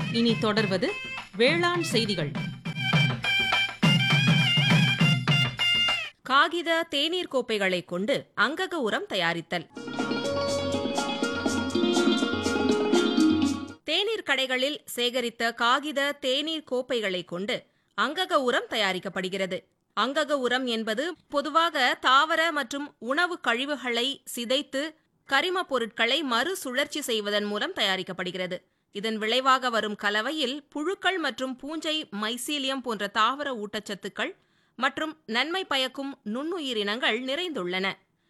இனி தொடர்வது வேளாண் செய்திகள் காகித தேநீர் கோப்பைகளை கொண்டு அங்கக உரம் தயாரித்தல் தேநீர் கடைகளில் சேகரித்த காகித தேநீர் கோப்பைகளை கொண்டு அங்கக உரம் தயாரிக்கப்படுகிறது அங்கக உரம் என்பது பொதுவாக தாவர மற்றும் உணவு கழிவுகளை சிதைத்து கரிம பொருட்களை மறுசுழற்சி செய்வதன் மூலம் தயாரிக்கப்படுகிறது இதன் விளைவாக வரும் கலவையில் புழுக்கள் மற்றும் பூஞ்சை மைசீலியம் போன்ற தாவர ஊட்டச்சத்துக்கள் மற்றும் நன்மை பயக்கும் நுண்ணுயிரினங்கள் நிறைந்துள்ளன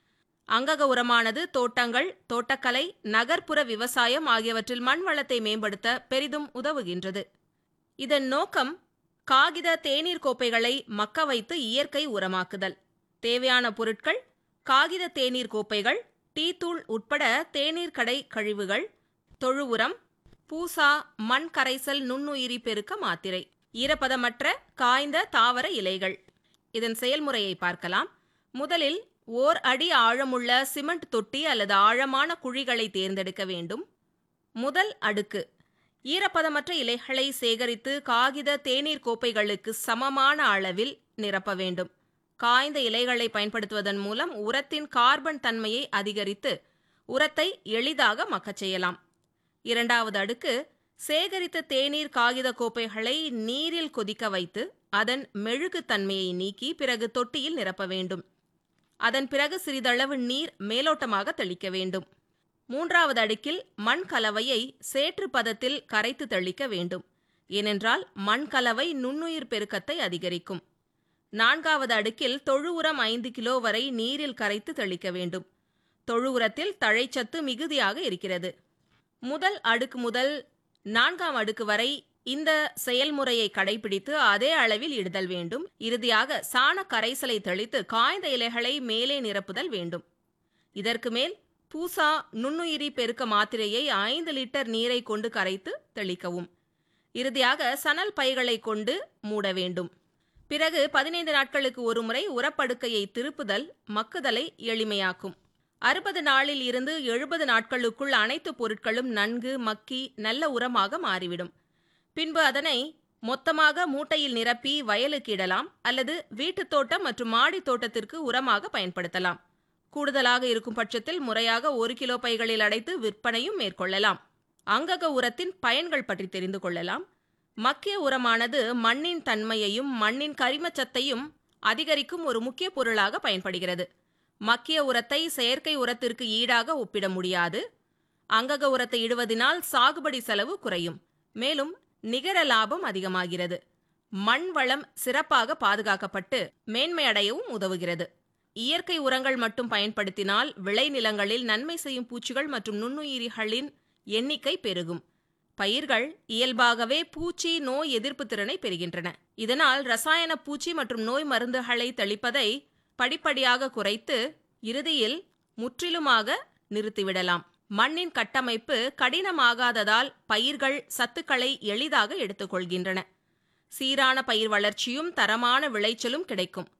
அங்கக உரமானது தோட்டங்கள் தோட்டக்கலை நகர்ப்புற விவசாயம் ஆகியவற்றில் மண் வளத்தை மேம்படுத்த பெரிதும் உதவுகின்றது இதன் நோக்கம் காகித தேநீர் கோப்பைகளை மக்க வைத்து இயற்கை உரமாக்குதல் தேவையான பொருட்கள் காகித தேநீர் கோப்பைகள் டீ தூள் உட்பட தேநீர் கடை கழிவுகள் தொழு உரம் பூசா மண் கரைசல் நுண்ணுயிரி பெருக்க மாத்திரை ஈரப்பதமற்ற காய்ந்த தாவர இலைகள் இதன் செயல்முறையை பார்க்கலாம் முதலில் ஓர் அடி ஆழமுள்ள சிமெண்ட் தொட்டி அல்லது ஆழமான குழிகளை தேர்ந்தெடுக்க வேண்டும் முதல் அடுக்கு ஈரப்பதமற்ற இலைகளை சேகரித்து காகித தேநீர் கோப்பைகளுக்கு சமமான அளவில் நிரப்ப வேண்டும் காய்ந்த இலைகளை பயன்படுத்துவதன் மூலம் உரத்தின் கார்பன் தன்மையை அதிகரித்து உரத்தை எளிதாக மக்கச் செய்யலாம் இரண்டாவது அடுக்கு சேகரித்த தேநீர் காகித கோப்பைகளை நீரில் கொதிக்க வைத்து அதன் மெழுகு தன்மையை நீக்கி பிறகு தொட்டியில் நிரப்ப வேண்டும் அதன் பிறகு சிறிதளவு நீர் மேலோட்டமாக தெளிக்க வேண்டும் மூன்றாவது அடுக்கில் மண் கலவையை சேற்று பதத்தில் கரைத்து தெளிக்க வேண்டும் ஏனென்றால் மண் கலவை நுண்ணுயிர் பெருக்கத்தை அதிகரிக்கும் நான்காவது அடுக்கில் தொழு உரம் ஐந்து கிலோ வரை நீரில் கரைத்து தெளிக்க வேண்டும் தொழு உரத்தில் தழைச்சத்து மிகுதியாக இருக்கிறது முதல் அடுக்கு முதல் நான்காம் அடுக்கு வரை இந்த செயல்முறையை கடைபிடித்து அதே அளவில் இடுதல் வேண்டும் இறுதியாக சாண கரைசலை தெளித்து காய்ந்த இலைகளை மேலே நிரப்புதல் வேண்டும் இதற்கு மேல் பூசா நுண்ணுயிரி பெருக்க மாத்திரையை ஐந்து லிட்டர் நீரை கொண்டு கரைத்து தெளிக்கவும் இறுதியாக சணல் பைகளை கொண்டு மூட வேண்டும் பிறகு பதினைந்து நாட்களுக்கு ஒருமுறை உரப்படுக்கையை திருப்புதல் மக்குதலை எளிமையாக்கும் அறுபது நாளில் இருந்து எழுபது நாட்களுக்குள் அனைத்து பொருட்களும் நன்கு மக்கி நல்ல உரமாக மாறிவிடும் பின்பு அதனை மொத்தமாக மூட்டையில் நிரப்பி வயலுக்கு இடலாம் அல்லது வீட்டுத் தோட்டம் மற்றும் மாடி தோட்டத்திற்கு உரமாக பயன்படுத்தலாம் கூடுதலாக இருக்கும் பட்சத்தில் முறையாக ஒரு கிலோ பைகளில் அடைத்து விற்பனையும் மேற்கொள்ளலாம் அங்கக உரத்தின் பயன்கள் பற்றி தெரிந்து கொள்ளலாம் மக்கிய உரமானது மண்ணின் தன்மையையும் மண்ணின் கரிமச்சத்தையும் அதிகரிக்கும் ஒரு முக்கிய பொருளாக பயன்படுகிறது மக்கிய உரத்தை செயற்கை உரத்திற்கு ஈடாக ஒப்பிட முடியாது அங்கக உரத்தை இடுவதினால் சாகுபடி செலவு குறையும் மேலும் நிகர லாபம் அதிகமாகிறது மண் வளம் சிறப்பாக பாதுகாக்கப்பட்டு மேன்மை அடையவும் உதவுகிறது இயற்கை உரங்கள் மட்டும் பயன்படுத்தினால் விளைநிலங்களில் நன்மை செய்யும் பூச்சிகள் மற்றும் நுண்ணுயிரிகளின் எண்ணிக்கை பெருகும் பயிர்கள் இயல்பாகவே பூச்சி நோய் எதிர்ப்பு திறனை பெறுகின்றன இதனால் ரசாயன பூச்சி மற்றும் நோய் மருந்துகளை தெளிப்பதை படிப்படியாக குறைத்து இறுதியில் முற்றிலுமாக நிறுத்திவிடலாம் மண்ணின் கட்டமைப்பு கடினமாகாததால் பயிர்கள் சத்துக்களை எளிதாக எடுத்துக்கொள்கின்றன சீரான பயிர் வளர்ச்சியும் தரமான விளைச்சலும் கிடைக்கும்